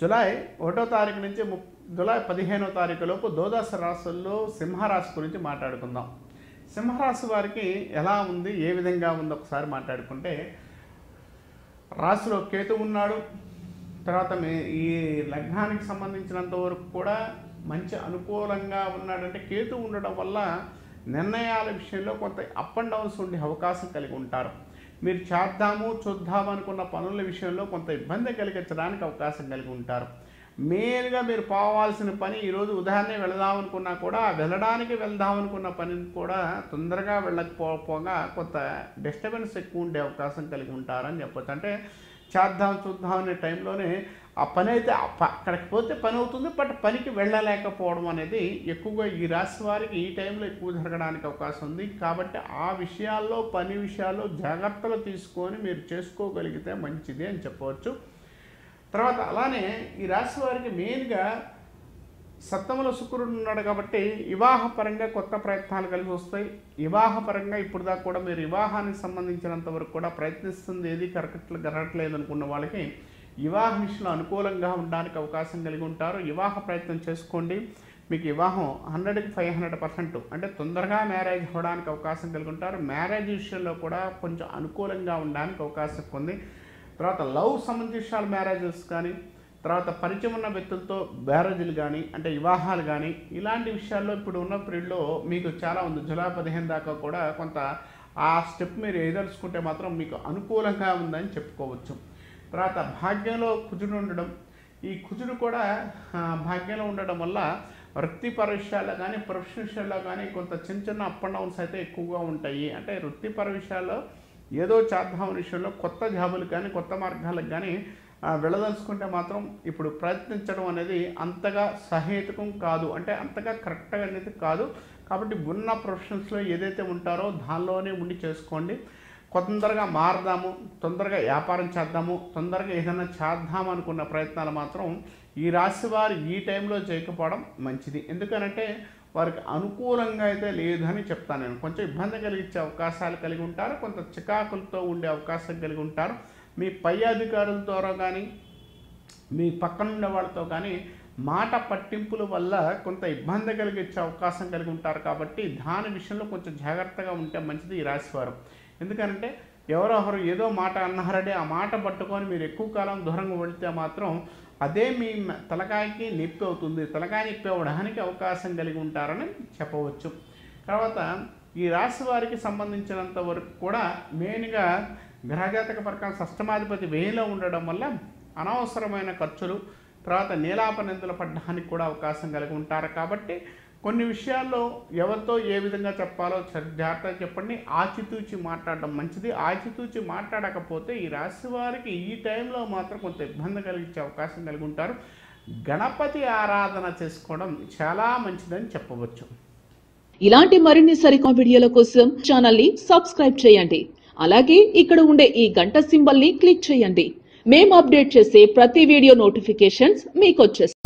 July ఒకటో తారీఖు నుంచి ము జులై పదిహేనో తారీఖు లోపు ద్వాదశ రాశుల్లో సింహరాశి గురించి మాట్లాడుకుందాం సింహరాశి వారికి ఎలా ఉంది ఏ విధంగా ఉంది ఒకసారి మాట్లాడుకుంటే రాశిలో కేతు ఉన్నాడు తర్వాత మీ ఈ లగ్నానికి సంబంధించినంత వరకు కూడా మంచి అనుకూలంగా ఉన్నాడంటే కేతు ఉండడం వల్ల నిర్ణయాల విషయంలో కొంత అప్ అండ్ డౌన్స్ ఉండే అవకాశం కలిగి ఉంటారు మీరు చేద్దాము చూద్దాము అనుకున్న పనుల విషయంలో కొంత ఇబ్బంది కలిగించడానికి అవకాశం కలిగి ఉంటారు మెయిన్గా మీరు పోవాల్సిన పని ఈరోజు ఉదాహరణ వెళదాం అనుకున్నా కూడా వెళ్ళడానికి వెళ్దాం అనుకున్న పనిని కూడా తొందరగా వెళ్ళకపోగా కొంత డిస్టర్బెన్స్ ఎక్కువ ఉండే అవకాశం కలిగి ఉంటారని చెప్పొచ్చు అంటే చేద్దాం చూద్దాం అనే టైంలోనే ఆ పని అయితే ఆ ప- అక్కడికి పోతే పని అవుతుంది బట్ పనికి వెళ్ళలేకపోవడం అనేది ఎక్కువగా ఈ రాశి వారికి ఈ టైంలో ఎక్కువ జరగడానికి అవకాశం ఉంది కాబట్టి ఆ విషయాల్లో పని విషయాల్లో జాగ్రత్తలు తీసుకొని మీరు చేసుకోగలిగితే మంచిది అని చెప్పవచ్చు తర్వాత అలానే ఈ రాశి వారికి మెయిన్గా సప్తమలో శుక్రుడు ఉన్నాడు కాబట్టి వివాహపరంగా కొత్త ప్రయత్నాలు కలిసి వస్తాయి వివాహపరంగా ఇప్పుడు దాకా కూడా మీరు వివాహానికి సంబంధించినంత వరకు కూడా ప్రయత్నిస్తుంది ఏది కరెక్ట్ జరగట్లేదు అనుకున్న వాళ్ళకి వివాహ విషయంలో అనుకూలంగా ఉండడానికి అవకాశం కలిగి ఉంటారు వివాహ ప్రయత్నం చేసుకోండి మీకు వివాహం హండ్రెడ్కి ఫైవ్ హండ్రెడ్ పర్సెంట్ అంటే తొందరగా మ్యారేజ్ అవ్వడానికి అవకాశం కలిగి ఉంటారు మ్యారేజ్ విషయంలో కూడా కొంచెం అనుకూలంగా ఉండడానికి అవకాశం ఎక్కువ ఉంది తర్వాత లవ్ సంబంధించిన మ్యారేజెస్ కానీ తర్వాత పరిచయం ఉన్న వ్యక్తులతో మ్యారేజ్లు కానీ అంటే వివాహాలు కానీ ఇలాంటి విషయాల్లో ఇప్పుడు ఉన్న పీరియడ్లో మీకు చాలా ఉంది జులై పదిహేను దాకా కూడా కొంత ఆ స్టెప్ మీరు ఏదలుచుకుంటే మాత్రం మీకు అనుకూలంగా ఉందని చెప్పుకోవచ్చు తర్వాత భాగ్యంలో కుజుడు ఉండడం ఈ కుజుడు కూడా ఆ, భాగ్యంలో ఉండడం వల్ల వృత్తిపర విషయాల్లో కానీ ప్రొఫెషనల్ విషయాల్లో కానీ కొంత చిన్న చిన్న అప్ అండ్ డౌన్స్ అయితే ఎక్కువగా ఉంటాయి అంటే వృత్తిపర విషయాల్లో ఏదో చేద్దాం విషయంలో కొత్త జాబులు కానీ కొత్త మార్గాలకు కానీ ఆ, వెళ్ళదలుచుకుంటే మాత్రం ఇప్పుడు ప్రయత్నించడం అనేది అంతగా సహేతుకం కాదు అంటే అంతగా కరెక్ట్గా అనేది కాదు కాబట్టి ఉన్న ప్రొఫెషన్స్లో ఏదైతే ఉంటారో దానిలోనే ఉండి చేసుకోండి తొందరగా మారదాము తొందరగా వ్యాపారం చేద్దాము తొందరగా ఏదైనా చేద్దాం అనుకున్న ప్రయత్నాలు మాత్రం ఈ రాశి వారు ఈ టైంలో చేయకపోవడం మంచిది ఎందుకనంటే వారికి అనుకూలంగా అయితే లేదని చెప్తాను నేను కొంచెం ఇబ్బంది కలిగించే అవకాశాలు కలిగి ఉంటారు కొంత చికాకులతో ఉండే అవకాశం కలిగి ఉంటారు మీ పై అధికారుల ద్వారా కానీ మీ పక్కన ఉండే వాళ్ళతో కానీ మాట పట్టింపుల వల్ల కొంత ఇబ్బంది కలిగించే అవకాశం కలిగి ఉంటారు కాబట్టి దాని విషయంలో కొంచెం జాగ్రత్తగా ఉంటే మంచిది ఈ రాశివారు ఎందుకంటే ఎవరో ఒకరు ఏదో మాట అన్నారంటే ఆ మాట పట్టుకొని మీరు ఎక్కువ కాలం దూరంగా వెళితే మాత్రం అదే మీ మ- తలకాయకి నొప్పి అవుతుంది తలకాయ నొప్పి అవ్వడానికి అవకాశం కలిగి ఉంటారని చెప్పవచ్చు తర్వాత ఈ రాశి వారికి సంబంధించినంత వరకు కూడా మెయిన్గా గ్రహజాతక ప్రకారం షష్టమాధిపతి వేలో ఉండడం వల్ల అనవసరమైన ఖర్చులు తర్వాత నీలాప నిందలు పడడానికి కూడా అవకాశం కలిగి ఉంటారు కాబట్టి కొన్ని విషయాల్లో ఎవరితో ఏ విధంగా చెప్పాలో చ- జాగ్రత్తగా చెప్పండి ఆచితూచి మాట్లాడడం మంచిది ఆచితూచి మాట్లాడకపోతే ఈ రాశి వారికి ఈ టైంలో మాత్రం కొంత ఇబ్బంది కలిగించే అవకాశం కలిగి ఉంటారు గణపతి ఆరాధన చేసుకోవడం చాలా మంచిదని చెప్పవచ్చు ఇలాంటి మరిన్ని సరికొత్త వీడియోల కోసం ఛానల్ ని సబ్స్క్రైబ్ చేయండి అలాగే ఇక్కడ ఉండే ఈ గంట సింబల్ ని క్లిక్ చేయండి మేము అప్డేట్ చేసే ప్రతి వీడియో నోటిఫికేషన్స్ మీకు వచ్చేస్తాయి